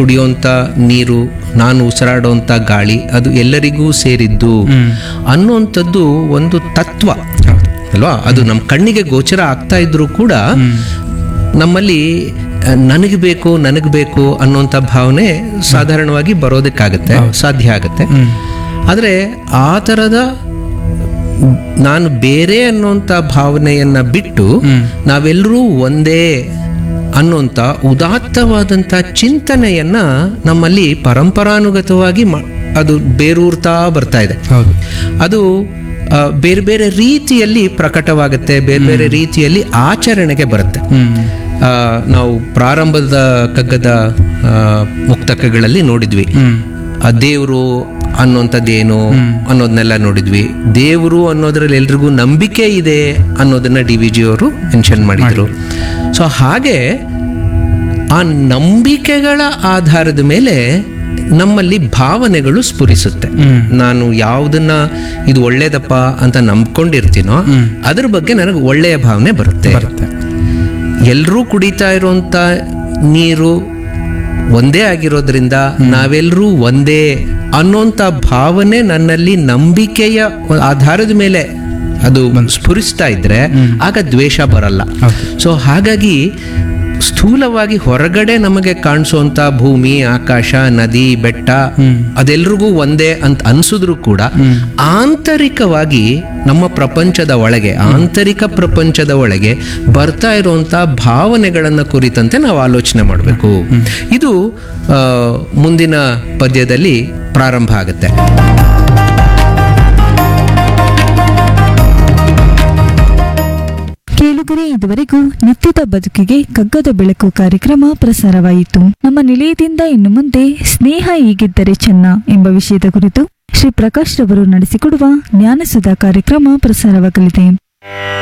ಕುಡಿಯುವಂಥ ನೀರು ನಾನು ಉಸಿರಾಡುವಂಥ ಗಾಳಿ ಅದು ಎಲ್ಲರಿಗೂ ಸೇರಿದ್ದು ಅನ್ನುವಂಥದ್ದು ಒಂದು ತತ್ವ ಅಲ್ವಾ ಅದು ನಮ್ಮ ಕಣ್ಣಿಗೆ ಗೋಚರ ಆಗ್ತಾ ಇದ್ರೂ ಕೂಡ ನಮ್ಮಲ್ಲಿ ನನಗೆ ಬೇಕು ನನಗೆ ಬೇಕು ಅನ್ನುವಂಥ ಭಾವನೆ ಸಾಧಾರಣವಾಗಿ ಬರೋದಕ್ಕಾಗತ್ತೆ ಸಾಧ್ಯ ಆಗತ್ತೆ ಆದರೆ ಆ ಥರದ ನಾನು ಬೇರೆ ಅನ್ನುವಂಥ ಭಾವನೆಯನ್ನ ಬಿಟ್ಟು ನಾವೆಲ್ಲರೂ ಒಂದೇ ಅನ್ನುವಂಥ ಉದಾತ್ತವಾದಂಥ ಚಿಂತನೆಯನ್ನ ನಮ್ಮಲ್ಲಿ ಪರಂಪರಾನುಗತವಾಗಿ ಮ- ಅದು ಬೇರೂರ್ತಾ ಬರ್ತಾ ಇದೆ ಹೌದು ಅದು ಆ, ಬೇರೆ ಬೇರೆ ರೀತಿಯಲ್ಲಿ ಪ್ರಕಟವಾಗುತ್ತೆ ಬೇರೆ ಬೇರೆ ರೀತಿಯಲ್ಲಿ ಆಚರಣೆಗೆ ಬರುತ್ತೆ ಹ್ಮ್ ಆ, ನಾವು ಪ್ರಾರಂಭದ ಕಗ್ಗದ ಆ, ಮುಕ್ತಕಗಳಲ್ಲಿ ನೋಡಿದ್ವಿ ಹ್ಮ್ ಆ ದೇವರು ಅನ್ನೋಂಥದ್ದೇನು ಅನ್ನೋದನ್ನೆಲ್ಲ ನೋಡಿದ್ವಿ ದೇವರು ಅನ್ನೋದ್ರಲ್ಲಿ ಎಲ್ರಿಗೂ ನಂಬಿಕೆ ಇದೆ ಅನ್ನೋದನ್ನ ಡಿ ವಿ ಜಿ ಅವರು ಮೆನ್ಷನ್ ಮಾಡಿದ್ರು ಸೊ ಹಾಗೆ ಆ ನಂಬಿಕೆಗಳ ಆಧಾರದ ಮೇಲೆ ನಮ್ಮಲ್ಲಿ ಭಾವನೆಗಳು ಸ್ಫುರಿಸುತ್ತೆ ನಾನು ಯಾವುದನ್ನ ಇದು ಒಳ್ಳೇದಪ್ಪ ಅಂತ ನಂಬ್ಕೊಂಡಿರ್ತೀನೋ ಅದ್ರ ಬಗ್ಗೆ ನನಗೆ ಒಳ್ಳೆಯ ಭಾವನೆ ಬರುತ್ತೆ ಬರುತ್ತೆ ಎಲ್ಲರೂ ಕುಡಿತಾ ಇರುವಂತ ನೀರು ಒಂದೇ ಆಗಿರೋದ್ರಿಂದ ನಾವೆಲ್ಲರೂ ಒಂದೇ ಅನ್ನೋಂಥ ಭಾವನೆ ನನ್ನಲ್ಲಿ ನಂಬಿಕೆಯ ಆಧಾರದ ಮೇಲೆ ಅದು ಸ್ಫುರಿಸ್ತಾ ಇದ್ರೆ ಆಗ ದ್ವೇಷ ಬರಲ್ಲ ಸೊ ಹಾಗಾಗಿ ಸ್ಥೂಲವಾಗಿ ಹೊರಗಡೆ ನಮಗೆ ಕಾಣಿಸುವಂತ ಭೂಮಿ ಆಕಾಶ ನದಿ ಬೆಟ್ಟ ಅದೆಲ್ರಿಗೂ ಒಂದೇ ಅಂತ ಅನ್ಸಿದ್ರು ಕೂಡ ಆಂತರಿಕವಾಗಿ ನಮ್ಮ ಪ್ರಪಂಚದ ಒಳಗೆ ಆಂತರಿಕ ಪ್ರಪಂಚದ ಒಳಗೆ ಬರ್ತಾ ಇರುವಂತ ಭಾವನೆಗಳನ್ನ ಕುರಿತಂತೆ ನಾವು ಆಲೋಚನೆ ಮಾಡಬೇಕು ಇದು ಆ, ಮುಂದಿನ ಪದ್ಯದಲ್ಲಿ ಪ್ರಾರಂಭ ಆಗುತ್ತೆ ಕೇಳುಗರೆ ಇದುವರೆಗೂ ನಿತ್ಯದ ಬದುಕಿಗೆ ಕಗ್ಗದ ಬೆಳಕು ಕಾರ್ಯಕ್ರಮ ಪ್ರಸಾರವಾಯಿತು ನಮ್ಮ ನಿಲಯದಿಂದ ಇನ್ನು ಮುಂದೆ ಸ್ನೇಹ ಹೀಗಿದ್ದರೆ ಚೆನ್ನ ಎಂಬ ವಿಷಯದ ಕುರಿತು ಶ್ರೀ ಪ್ರಕಾಶ್ ರವರು ನಡೆಸಿಕೊಡುವ ಜ್ಞಾನಸುಧಾ ಕಾರ್ಯಕ್ರಮ ಪ್ರಸಾರವಾಗಲಿದೆ